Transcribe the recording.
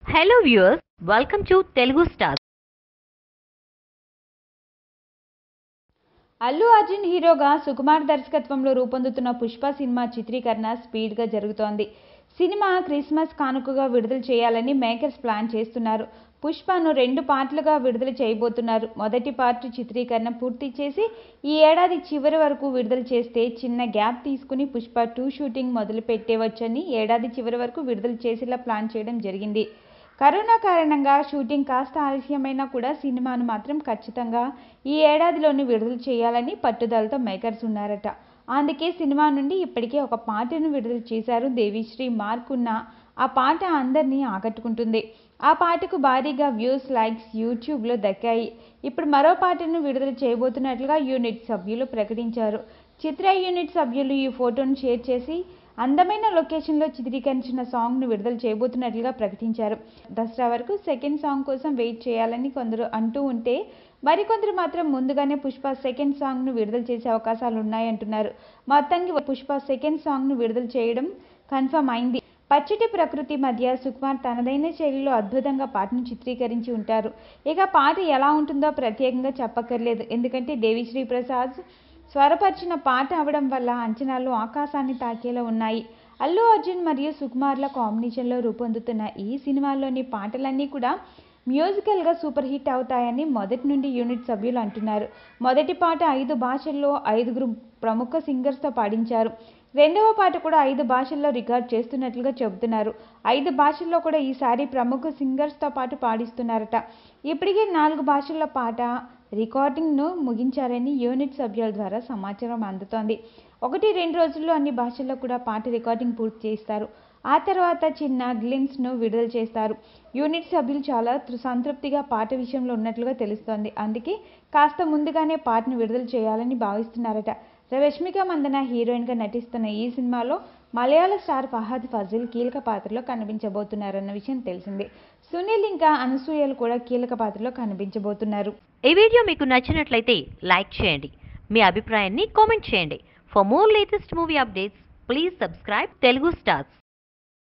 hello viewers welcome to Telugu star Allu Arjun హీరోగా సుకుమార్ దర్శకత్వంలో రూపొందుతున్న పుష్ప సినిమా చిత్రీకరణ స్పీడ్గా జరుగుతోంది సినిమా క్రిస్మస్ కానుకగా విడుదల చేయాలని మేకర్స్ ప్లాన్ చేస్తున్నారు పుష్పను రెండు పార్ట్లుగా విడుదల చేయబోతున్నారు మొదటి పార్ట్ చిత్రీకరణ పూర్తి చేసి ఈ ఏడాది చివరి వరకు విడుదల చేస్తే చిన్న గ్యాప్ తీసుకుని పుష్ప టూ షూటింగ్ మొదలు పెట్టేవచ్చని ఏడాది చివరి వరకు విడుదల చేసేలా ప్లాన్ చేయడం జరిగింది కరోనా కారణంగా షూటింగ్ కాస్త ఆలస్యమైనా కూడా సినిమాను మాత్రం ఖచ్చితంగా ఈ ఏడాదిలోనే విడుదల చేయాలని పట్టుదలతో మేకర్స్ ఉన్నారట అందుకే సినిమా నుండి ఇప్పటికే ఒక పాటను విడుదల చేశారు దేవిశ్రీ మార్కున్న ఆ పాట అందరినీ ఆకట్టుకుంటుంది ఆ పాటకు భారీగా వ్యూస్ లైక్స్ యూట్యూబ్లో దక్కాయి ఇప్పుడు మరో పాటను విడుదల చేయబోతున్నట్లుగా యూనిట్ సభ్యులు ప్రకటించారు చిత్ర యూనిట్ సభ్యులు ఈ ఫోటోను షేర్ చేసి అందమైన లొకేషన్లో చిత్రీకరించిన సాంగ్ను విడుదల చేయబోతున్నట్లుగా ప్రకటించారు దసరా వరకు సెకండ్ సాంగ్ కోసం వెయిట్ చేయాలని కొందరు అంటూ ఉంటే మరికొందరు మాత్రం ముందుగానే పుష్ప సెకండ్ సాంగ్ను విడుదల చేసే అవకాశాలు ఉన్నాయంటున్నారు మొత్తానికి పుష్ప సెకండ్ సాంగ్ను విడుదల చేయడం కన్ఫర్మ్ అయింది పచ్చటి ప్రకృతి మధ్య సుకుమార్ తనదైన శైలిలో అద్భుతంగా పాటను చిత్రీకరించి ఉంటారు ఇక పాట ఎలా ఉంటుందో ప్రత్యేకంగా చెప్పక్కర్లేదు ఎందుకంటే దేవిశ్రీ ప్రసాద్ స్వరపరిచిన పాట అవడం వల్ల అంచనాలు ఆకాశాన్ని తాకేలా ఉన్నాయి అల్లు అర్జున్ మరియు సుకుమార్ల కాంబినేషన్లో రూపొందుతున్న ఈ సినిమాలోని పాటలన్నీ కూడా మ్యూజికల్గా సూపర్ హిట్ అవుతాయని మొదటి నుండి యూనిట్ సభ్యులు అంటున్నారు మొదటి పాట ఐదు భాషల్లో ఐదుగురు ప్రముఖ సింగర్స్తో పాడించారు రెండవ పాట కూడా ఐదు భాషల్లో రికార్డ్ చేస్తున్నట్లుగా చెబుతున్నారు ఐదు భాషల్లో కూడా ఈసారి ప్రముఖ సింగర్స్తో పాటు పాడిస్తున్నారట ఇప్పటికే నాలుగు భాషల్లో పాట రికార్డింగ్ను ముగించారని యూనిట్ సభ్యుల ద్వారా సమాచారం అందుతోంది ఒకటి రెండు రోజుల్లో అన్ని భాషల్లో కూడా పాట రికార్డింగ్ పూర్తి చేస్తారు ఆ తర్వాత చిన్న గ్లిమ్స్ను విడుదల చేస్తారు యూనిట్ సభ్యులు చాలా తృ- సంతృప్తిగా పాట విషయంలో ఉన్నట్లుగా తెలుస్తోంది అందుకే కాస్త ముందుగానే పాటను విడుదల చేయాలని భావిస్తున్నారట రష్మిక మందన హీరోయిన్గా నటిస్తున్న ఈ సినిమాలో మలయాళ స్టార్ ఫహద్ ఫజిల్ కీలక పాత్రలో కనిపించబోతున్నారన్న విషయం తెలిసిందే సునీల్ ఇంకా అనసూయలు కూడా కీలక పాత్రలో కనిపించబోతున్నారు ఈ వీడియో మీకు నచ్చినట్లయితే లైక్ చేయండి మీ అభిప్రాయాన్ని కామెంట్ చేయండి for more latest movie updates please subscribe Telugu stars